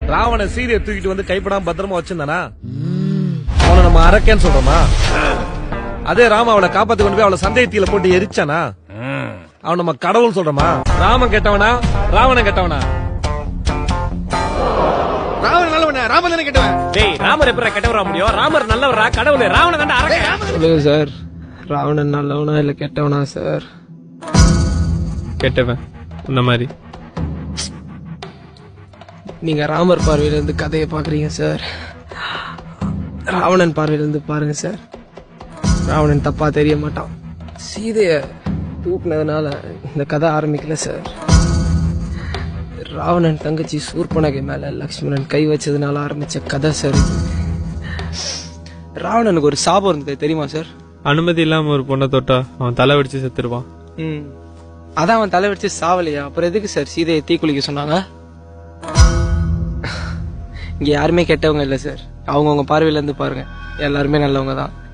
ராவண சீதையை தூக்கிட்டு வந்து கைப்படாம பத்திரமா வச்சிருந்தானா அவனை நம்ம அரக்கேன்னு சொல்றோமா அதே ராம அவளை காப்பாத்தி கொண்டு போய் அவளை சந்தேகத்தில போட்டு எரிச்சானா அவன் நம்ம கடவுள் சொல்றோமா ராமன் கெட்டவனா ராவணன் கெட்டவனா ராவணன் நல்லவன ராமன் தானே கேட்டவன் டேய் ராமர் எப்பரா கெட்டவரா முடியும் ராமர் நல்லவரா கடவுள் ராவண தாண்டா அரக்க சொல்லுங்க சார் ராவணன் நல்லவனா இல்ல கெட்டவனா சார் கெட்டவன் இந்த மாதிரி நீங்க ராமர் பார்வையில இருந்து கதையை பாக்குறீங்க சார் ராவணன் பார்வையில இருந்து பாருங்க சார் ராவணன் தப்பா தெரிய மாட்டான் சீதைய தூக்குனதுனால இந்த கதை ஆரம்பிக்கல சார் ராவணன் தங்கச்சி சூர்பனகை மேல லக்ஷ்மணன் கை வச்சதுனால ஆரம்பிச்ச கதை சார் இது. ராவணனுக்கு ஒரு சாபம் இருந்தது தெரியுமா சார் அனுமதி இல்லாம ஒரு பொண்ணை தொட்டா அவன் தலை வெடிச்சு செத்துருவான் ம் அதான் அவன் தலை வச்சு சாவலையா அப்புறம் எதுக்கு சார் சீதையை தீக்குளிக்க சொன்னாங்க இங்க யாருமே கெட்டவங்க இல்ல சார் அவங்கவுங்க பார்வையில இருந்து பாருங்க எல்லாருமே நல்லவங்க தான்